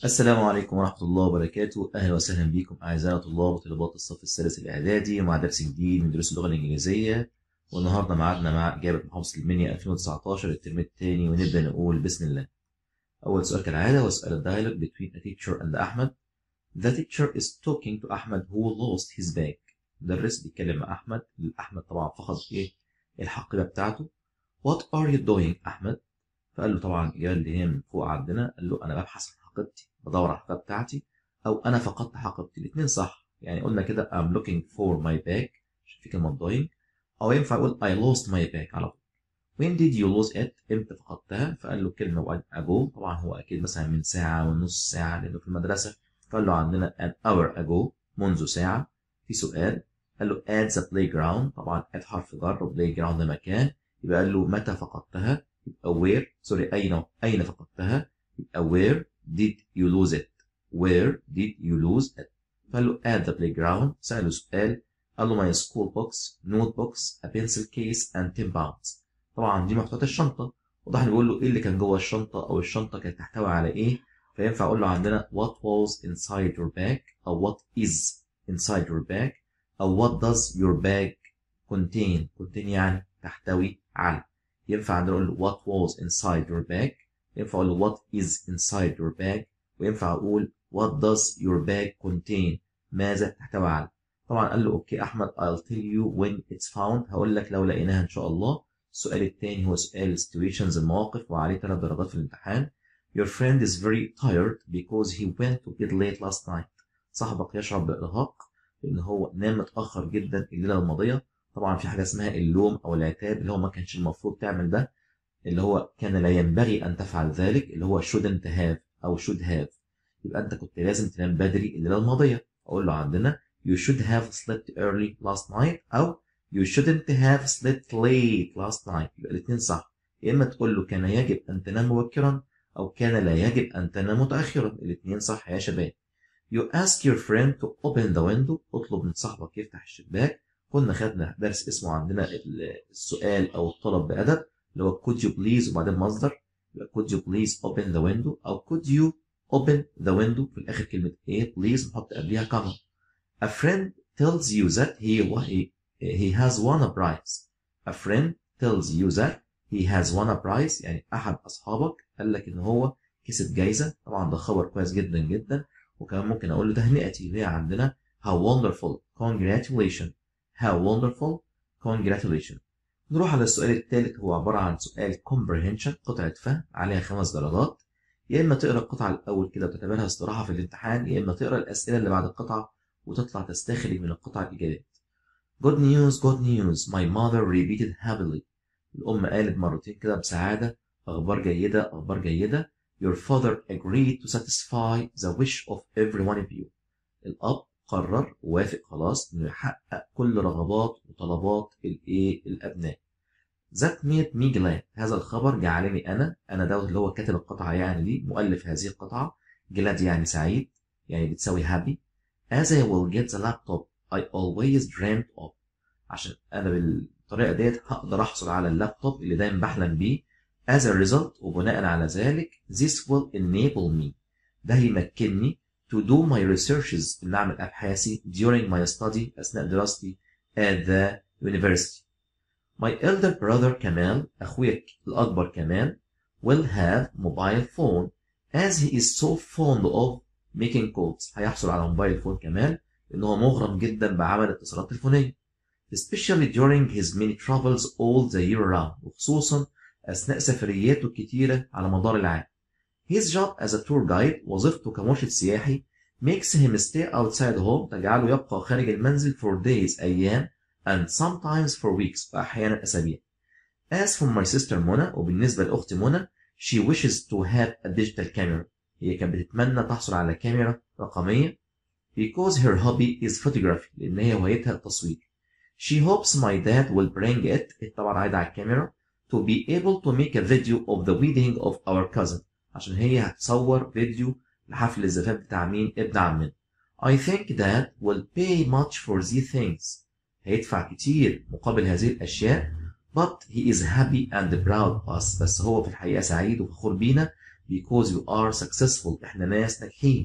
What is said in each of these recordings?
السلام عليكم ورحمة الله وبركاته أهلا وسهلا بكم أعزائنا طلاب وطالبات الصف السادس الإعدادي مع درس جديد من دروس اللغة الإنجليزية والنهاردة معادنا مع إجابة محافظة المنيا 2019 الترم الثاني ونبدأ نقول بسم الله أول سؤال كالعادة هو سؤال الدايلوج between a teacher and أحمد The teacher is talking to أحمد who lost his bag مدرس بيتكلم مع أحمد أحمد طبعا فقد إيه الحقيبة بتاعته What are you doing أحمد فقال له طبعا الإجابة اللي هي من فوق عندنا قال له أنا ببحث عن حقيبتي بدور على الحقيبة بتاعتي أو أنا فقدت حقيبتي الاتنين صح يعني قلنا كده I'm looking for my bag عشان في كلمة doing أو ينفع أقول I lost my bag على طول When did you lose it؟ إمتى فقدتها؟ فقال له كلمة ago طبعا هو أكيد مثلا من ساعة ونص ساعة لأنه في المدرسة فقال له عندنا an hour ago منذ ساعة في سؤال قال له at the playground طبعا at حرف جر و playground ده مكان يبقى قال له متى فقدتها؟ يبقى where سوري أين أين فقدتها؟ يبقى where did you lose it where did you lose it فقال له at the playground سأله سؤال قال له my school books notebooks a pencil case and 10 pounds طبعا دي محتويات الشنطة وضح بيقول له ايه اللي كان جوه الشنطة او الشنطة كانت تحتوي على ايه فينفع اقول له عندنا what was inside your bag او what is inside your bag او what does your bag contain contain يعني تحتوي على ينفع عندنا نقول what was inside your bag ينفع اقول what is inside your bag وينفع اقول what does your bag contain ماذا تحتوي على طبعا قال له اوكي احمد I'll tell you when it's found هقول لك لو لقيناها ان شاء الله السؤال الثاني هو سؤال situations المواقف وعليه ثلاث درجات في الامتحان Your friend is very tired because he went to bed late last night صاحبك يشعر بإرهاق لأن هو نام متأخر جدا الليلة الماضية طبعا في حاجة اسمها اللوم أو العتاب اللي هو ما كانش المفروض تعمل ده اللي هو كان لا ينبغي أن تفعل ذلك اللي هو shouldn't have أو should have يبقى أنت كنت لازم تنام بدري الليلة الماضية أقول له عندنا you should have slept early last night أو you shouldn't have slept late last night يبقى الاثنين صح يا إما تقول له كان يجب أن تنام مبكرا أو كان لا يجب أن تنام متأخرا الاثنين صح يا شباب you ask your friend to open the window اطلب من صاحبك يفتح الشباك كنا خدنا درس اسمه عندنا السؤال أو الطلب بأدب اللي هو could you please وبعدين مصدر يبقى could you please open the window أو could you open the window في الآخر كلمة ايه please نحط قبليها كما a friend tells you that he he, he has won a prize a friend tells you that he has won a prize يعني أحد أصحابك قال لك إن هو كسب جايزة طبعا ده خبر كويس جدا جدا وكمان ممكن أقول له تهنئتي اللي هي عندنا how wonderful congratulations how wonderful congratulations نروح على السؤال الثالث هو عبارة عن سؤال comprehension قطعة فهم عليها خمس درجات يا إما تقرأ القطعة الأول كده وتعتبرها استراحة في الامتحان يا إما تقرأ الأسئلة اللي بعد القطعة وتطلع تستخرج من القطعة الإجابات Good news good news my mother repeated happily الأم قالت مرتين كده بسعادة أخبار جيدة أخبار جيدة Your father agreed to satisfy the wish of every one of you الأب قرر ووافق خلاص إنه يحقق كل رغبات وطلبات الإيه الأبناء That made me glad هذا الخبر جعلني أنا أنا دوت اللي هو كاتب القطعة يعني دي مؤلف هذه القطعة glad يعني سعيد يعني بتساوي happy As I will get the laptop I always dreamt of عشان أنا بالطريقة ديت هقدر أحصل على اللابتوب اللي دايما بحلم بيه As a result وبناء على ذلك This will enable me ده هيمكنني to do my researches إن أعمل أبحاثي during my study أثناء دراستي at the university My elder brother كمال أخويا الأكبر كمال will have mobile phone as he is so fond of making calls هيحصل على موبايل فون كمال لأنه هو مغرم جدا بعمل اتصالات تليفونية especially during his many travels all the year round وخصوصا أثناء سفرياته الكتيرة على مدار العام His job as a tour guide وظيفته كمرشد سياحي makes him stay outside home تجعله يبقى خارج المنزل for days أيام and sometimes for weeks وأحيانا أسابيع As for my sister منى وبالنسبة لأختي منى she wishes to have a digital camera هي كانت بتتمنى تحصل على كاميرا رقمية because her hobby is photography لأن هي هوايتها التصوير She hopes my dad will bring it طبعا عايدة على الكاميرا to be able to make a video of the wedding of our cousin عشان هي هتصور فيديو لحفل الزفاف بتاع مين ابن عمنا I think dad will pay much for these things هيدفع كتير مقابل هذه الأشياء but he is happy and proud of us بس هو في الحقيقة سعيد وفخور بينا because you are successful احنا ناس ناجحين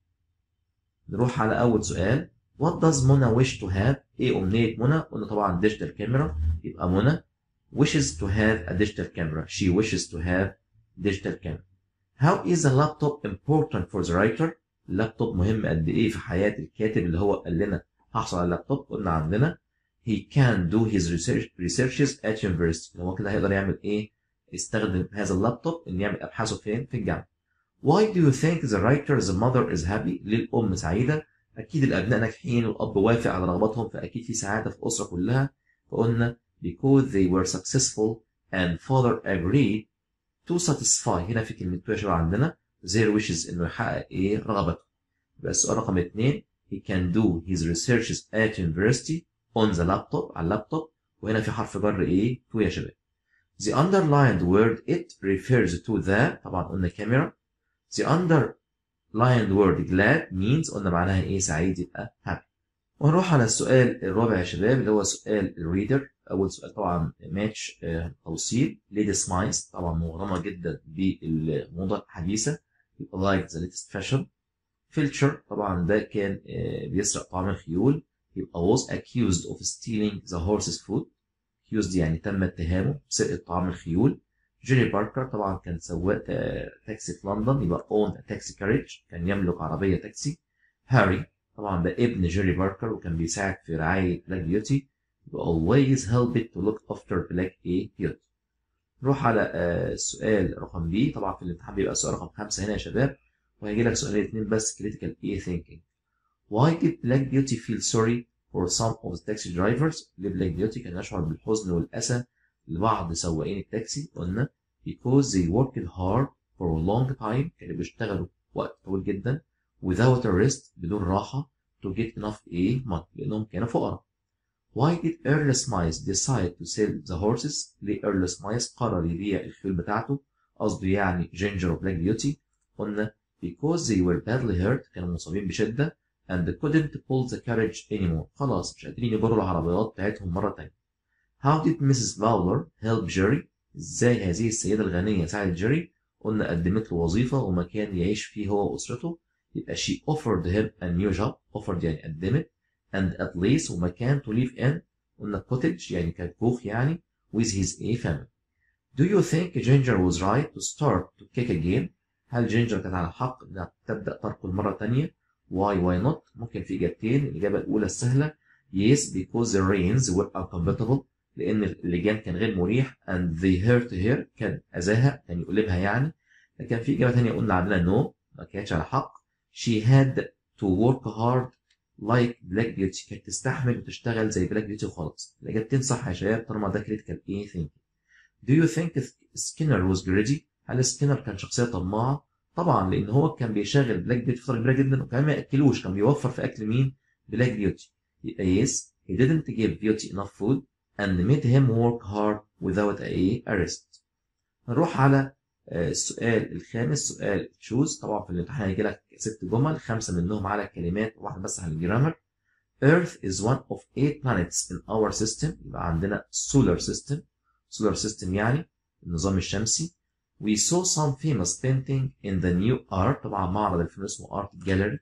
نروح على أول سؤال What does منى wish to have ايه أمنية منى قلنا طبعا digital camera يبقى منى wishes to have a digital camera she wishes to have digital camera How is a laptop important for the writer اللابتوب مهم قد ايه في حياة الكاتب اللي هو قال لنا هحصل على اللابتوب قلنا عندنا he can do his research researches at university هو كده هيقدر يعمل ايه يستخدم هذا اللابتوب ان يعمل ابحاثه فين في الجامعه why do you think the writer's mother is happy ليه الام سعيده اكيد الابناء ناجحين والاب وافق على رغباتهم فاكيد في سعاده في الاسره كلها فقلنا because they were successful and father agreed to satisfy هنا في كلمه تو يا شباب عندنا their wishes انه يحقق ايه رغبته يبقى السؤال رقم اثنين he can do his researches at university on the laptop على اللابتوب وهنا في حرف جر ايه تو يا شباب The underlined word it refers to the طبعا قلنا كاميرا The underlined word glad means قلنا معناها ايه سعيد يبقى happy ونروح على السؤال الرابع يا شباب اللي هو سؤال الريدر أول سؤال طبعا ماتش توصيل ليدي سمايز طبعا مغرمة جدا بالموضة الحديثة يبقى لايك ذا ليتست فاشن فيلتشر طبعا ده كان بيسرق طعام الخيول يبقى was accused of stealing the horse's food accused يعني تم اتهامه بسرقة طعام الخيول جيري باركر طبعا كان سواق تاكسي في لندن يبقى own a taxi carriage كان يملك عربية تاكسي هاري طبعا ده ابن جيري باركر وكان بيساعد في رعاية بلاك بيوتي يبقى always help it to look after black a beauty نروح على السؤال رقم بي طبعا في الامتحان بيبقى السؤال رقم خمسة هنا يا شباب وهيجي لك سؤالين اتنين بس critical A thinking why did black beauty feel sorry for some of the taxi drivers ليه بلاك بيوتي كان يشعر بالحزن والأسى لبعض سواقين التاكسي قلنا because they worked hard for a long time كانوا بيشتغلوا وقت طويل جدا without a rest بدون راحة to get enough a money لأنهم كانوا فقراء Why did Earl Smiles decide to sell the horses؟ ليه Earl Smiles قرر يبيع الخيول بتاعته؟ قصده يعني جينجر وبلاك بيوتي قلنا because they were badly hurt كانوا مصابين بشدة and couldn't pull the carriage anymore خلاص مش قادرين يجروا العربيات بتاعتهم مرة تانية How did Mrs. Fowler help Jerry؟ ازاي هذه السيدة الغنية ساعدت جيري؟ قلنا قدمت له وظيفة ومكان يعيش فيه هو وأسرته يبقى she offered him a new job offered يعني قدمت and at least ومكان to live in قلنا cottage يعني كان كوخ يعني with his a family Do you think Ginger was right to start to kick again؟ هل جينجر كانت على الحق انها تبدأ تركض مرة تانية؟ Why why not؟ ممكن في إجابتين الإجابة الأولى السهلة Yes because the rains were uncomfortable لأن اللجام كان غير مريح and they hurt her كان أذاها كان يؤلمها يعني لكن في إجابة تانية قلنا عندنا no ما كانتش على حق she had to work hard like black beauty كانت تستحمل وتشتغل زي black beauty وخلاص الإجابتين صح يا شباب طالما ده critical A thinking Do you think Skinner was greedy؟ هل سكينر كان شخصية طماعة؟ طبعا لأن هو كان بيشغل بلاك بيوتي فترة كبيرة جدا وكمان ما يأكلوش كان بيوفر في أكل مين؟ بلاك بيوتي يبقى yes he didn't give beauty enough food and made him work hard without a arrest نروح على السؤال الخامس سؤال تشوز طبعا في الامتحان هيجي لك ست جمل خمسة منهم على الكلمات واحدة بس على الجرامر Earth is one of eight planets in our system يبقى عندنا solar system solar system يعني النظام الشمسي We saw some famous painting in the new art طبعا معرض الفيلم اسمه art gallery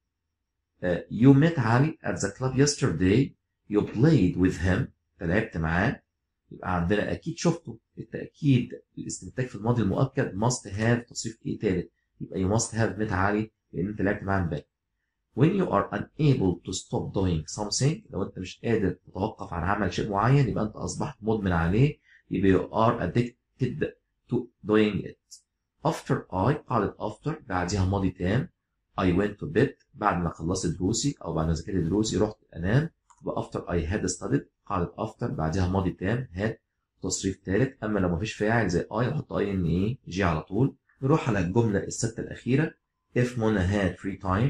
uh, You met علي at the club yesterday You played with him لعبت معاه يبقى عندنا أكيد شفته التأكيد الاستنتاج في الماضي المؤكد must have تصريف إيه تالت يبقى you must have met علي لأن أنت لعبت معاه امبارح When you are unable to stop doing something لو أنت مش قادر تتوقف عن عمل شيء معين يبقى أنت أصبحت مدمن عليه يبقى you are addicted to doing it. After I قاعدة after بعدها ماضي تام I went to bed بعد ما خلصت دروسي أو بعد ما ذاكرت دروسي رحت أنام يبقى after I had studied قاعدة after بعدها ماضي تام had تصريف ثالث أما لو مفيش فاعل زي I أحط I إن إيه جي على طول نروح على الجملة الستة الأخيرة if Mona had free time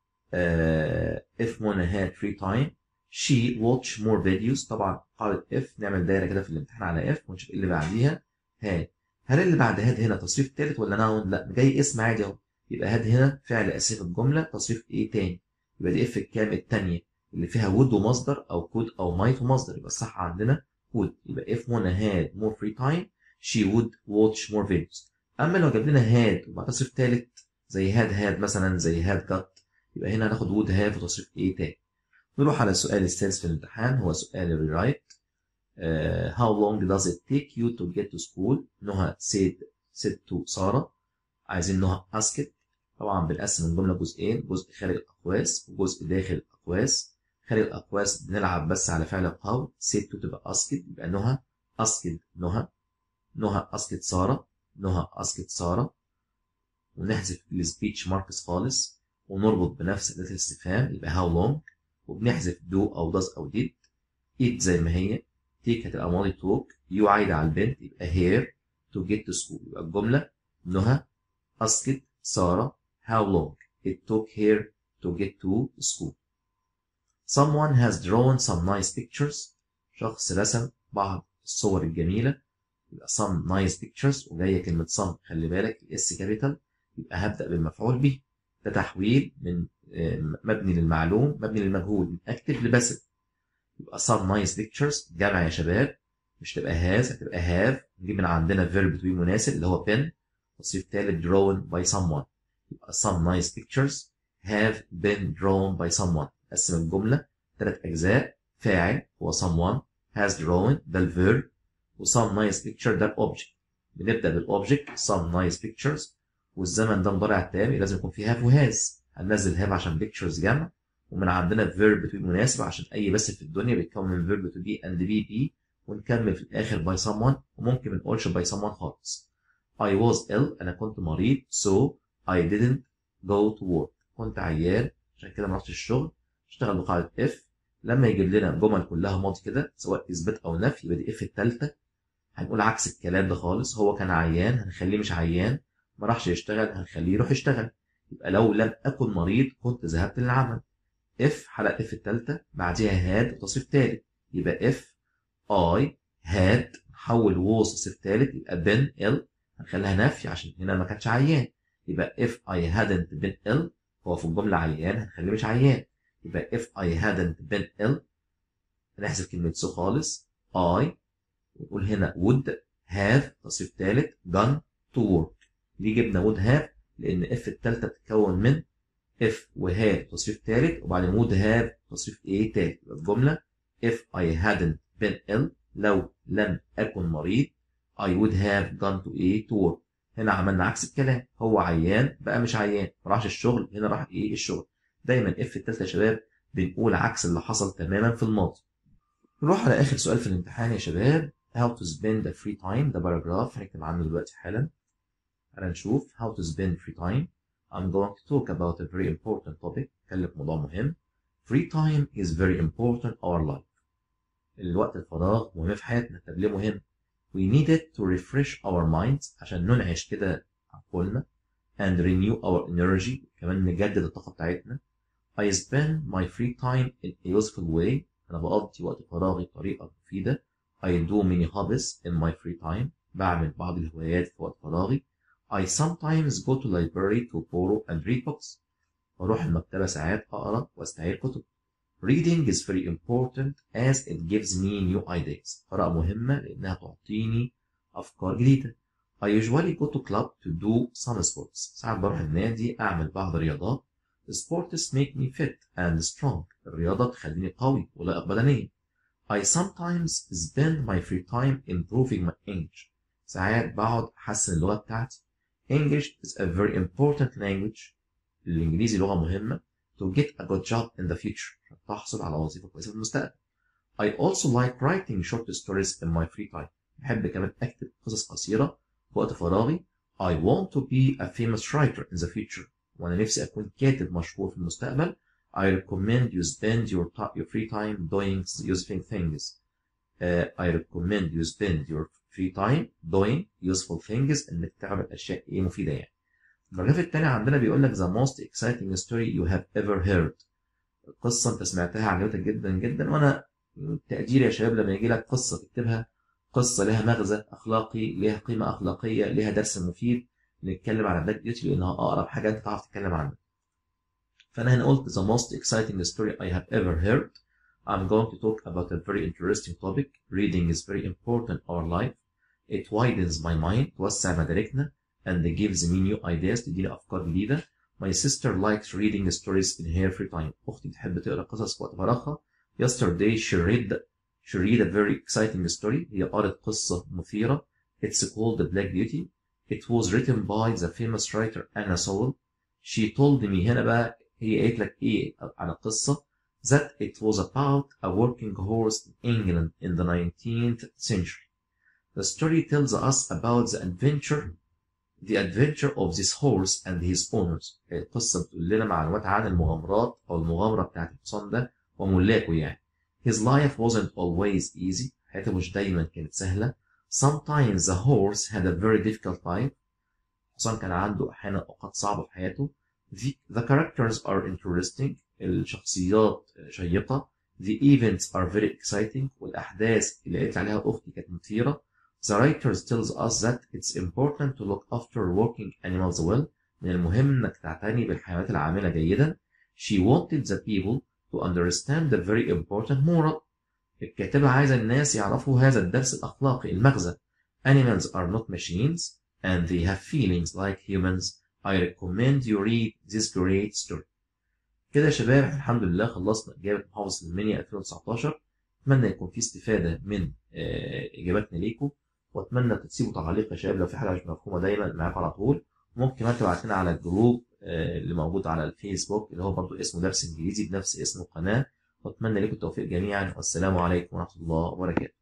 uh, if Mona had free time she watch more videos طبعا قاعدة if نعمل دايرة كده في الامتحان على if ونشوف ايه اللي بعديها had هل اللي بعد هاد هنا تصريف تالت ولا ناون؟ لا جاي اسم عادي اهو يبقى هاد هنا فعل اساسي في الجمله تصريف ايه تاني يبقى دي اف الكام التانيه اللي فيها would ومصدر او could او might ومصدر يبقى الصح عندنا would يبقى if Mona had more free time she would watch more videos اما لو جاب لنا هاد وبعد تصريف ثالث زي هاد هاد مثلا زي هاد جت يبقى هنا هناخد وود هاف وتصريف ايه تاني نروح على السؤال السادس في الامتحان هو سؤال الريرايت uh, how long does it take you to get to school نهى said said to سارة عايزين نهى asked طبعا بنقسم الجملة جزئين جزء خارج الأقواس وجزء داخل الأقواس خارج الأقواس بنلعب بس على فعل القول said to تبقى asked يبقى نهى asked نهى نهى asked سارة نهى asked سارة ونحذف السبيتش ماركس خالص ونربط بنفس أداة الاستفهام يبقى how long وبنحذف do أو does أو did it زي ما هي take هتبقى ماضي talk you عايدة على البنت يبقى here to get to school يبقى الجملة نهى asked سارة how long it took her to get to school someone has drawn some nice pictures شخص رسم بعض الصور الجميلة يبقى some nice pictures وجاية كلمة some خلي بالك الاس كابيتال يبقى هبدأ بالمفعول به ده تحويل من مبني للمعلوم مبني للمجهول من اكتف لباسف يبقى some nice pictures جمع يا شباب مش تبقى has هتبقى have نجيب من عندنا verb to be مناسب اللي هو been تصريف تالت drawn by someone يبقى some nice pictures have been drawn by someone قسم الجملة ثلاث أجزاء فاعل هو someone has drawn ده الverb و some nice picture ده الأوبجكت بنبدأ بالأوبجكت some nice pictures والزمن ده مضارع تام لازم يكون فيه have وهاز هننزل have عشان pictures جمع ومن عندنا verb to be مناسب عشان أي بس في الدنيا بيتكون من verb to be and be be ونكمل في الآخر by someone وممكن ما نقولش by someone خالص I was ill أنا كنت مريض so I didn't go to work كنت عيان عشان كده ما رحتش الشغل اشتغل بقاعدة if لما يجيب لنا جمل كلها ماضي كده سواء إثبات أو نفي يبقى دي if التالتة هنقول عكس الكلام ده خالص هو كان عيان هنخليه مش عيان ما راحش يشتغل هنخليه يروح يشتغل يبقى لو لم أكن مريض كنت ذهبت للعمل if حلقة if التالتة بعديها had وتصريف تالت يبقى if I had نحول was تصريف تالت يبقى been ill هنخليها نفي عشان هنا ما كانش عيان يبقى if I hadn't been ill هو في الجملة عيان هنخليه مش عيان يبقى if I hadn't been ill هنحذف كلمة so خالص I ونقول هنا would have تصريف تالت gone to work ليه جبنا would have لأن if التالتة بتتكون من if و have تصريف تالت وبعدين would have تصريف ايه تالت يبقى الجملة if I hadn't been ill لو لم أكن مريض I would have gone to ايه to work هنا عملنا عكس الكلام هو عيان بقى مش عيان ما راحش الشغل هنا راح ايه الشغل دايما اف التالتة يا شباب بنقول عكس اللي حصل تماما في الماضي نروح على اخر سؤال في الامتحان يا شباب how to spend the free time ده باراجراف هنكتب عنه دلوقتي حالا تعالى نشوف how to spend free time I'm going to talk about a very important topic اتكلم موضوع مهم free time is very important in our life الوقت الفراغ مهم في حياتنا طب ليه مهم we need it to refresh our minds عشان ننعش كده عقولنا and renew our energy كمان نجدد الطاقة بتاعتنا I spend my free time in a useful way أنا بقضي وقت فراغي بطريقة مفيدة I do many hobbies in my free time بعمل بعض الهوايات في وقت فراغي I sometimes go to library to borrow and read books بروح المكتبة ساعات أقرأ وأستعير كتب Reading is very important as it gives me new ideas. قراءة مهمة لأنها تعطيني أفكار جديدة. I usually go to club to do some sports. ساعات بروح النادي أعمل بعض الرياضات. Sports make me fit and strong. الرياضة تخليني قوي ولائق بدنيا. I sometimes spend my free time improving my English. ساعات بقعد أحسن اللغة بتاعتي. English is a very important language. الإنجليزي لغة مهمة. to get a good job in the future تحصل على وظيفة كويسة في المستقبل. I also like writing short stories in my free time. بحب كمان أكتب قصص قصيرة في وقت فراغي. I want to be a famous writer in the future. وأنا نفسي أكون كاتب مشهور في المستقبل. I recommend you spend your, your free time doing useful things. Uh, I recommend you spend your free time doing useful things إنك تعمل أشياء إيه مفيدة يعني. البراجراف التاني عندنا بيقول لك the most exciting story you have ever heard قصة أنت سمعتها عجبتك جدا جدا وأنا تقديري يا شباب لما يجي لك قصة تكتبها قصة لها مغزى أخلاقي لها قيمة أخلاقية لها درس مفيد نتكلم على بلاك بيوتي لأنها أقرب حاجة أنت تعرف تتكلم عنها فأنا هنا قلت the most exciting story I have ever heard I'm going to talk about a very interesting topic reading is very important in our life it widens my mind توسع مداركنا and gives me new ideas تديني أفكار جديدة My sister likes reading stories in her free time أختي بتحب تقرأ قصص في وقت فراغها Yesterday she read she read a very exciting story هي قرأت قصة مثيرة It's called The Black Beauty It was written by the famous writer Anna Sewell She told me هنا بقى هي قالت لك إيه عن القصة that it was about a working horse in England in the 19th century. The story tells us about the adventure the adventure of this horse and his owners. القصة بتقول لنا معلومات عن المغامرات أو المغامرة بتاعت الحصان ده وملاكه يعني. His life wasn't always easy. حياته مش دايما كانت سهلة. Sometimes the horse had a very difficult time. الحصان كان عنده أحيانا أوقات صعبة في حياته. The, the characters are interesting. الشخصيات شيقة. The events are very exciting. والأحداث اللي قالت عليها أختي كانت مثيرة. The writers tells us that it's important to look after working animals well. من المهم إنك تعتني بالحيوانات العاملة جيدا. She wanted the people to understand the very important moral. الكاتبة عايزة الناس يعرفوا هذا الدرس الأخلاقي المغزى. Animals are not machines and they have feelings like humans. I recommend you read this great story. كده يا شباب الحمد لله خلصنا إجابة محافظة المنيا 2019 أتمنى يكون في استفادة من إجاباتنا ليكم وأتمنى تسيبوا تعليق يا شباب لو في حاجة مش مفهومة دايما معاكم على طول ممكن كمان تبعت لنا على الجروب اللي موجود على الفيسبوك اللي هو برضو اسمه درس إنجليزي بنفس اسم القناة وأتمنى لكم التوفيق جميعا والسلام عليكم ورحمة الله وبركاته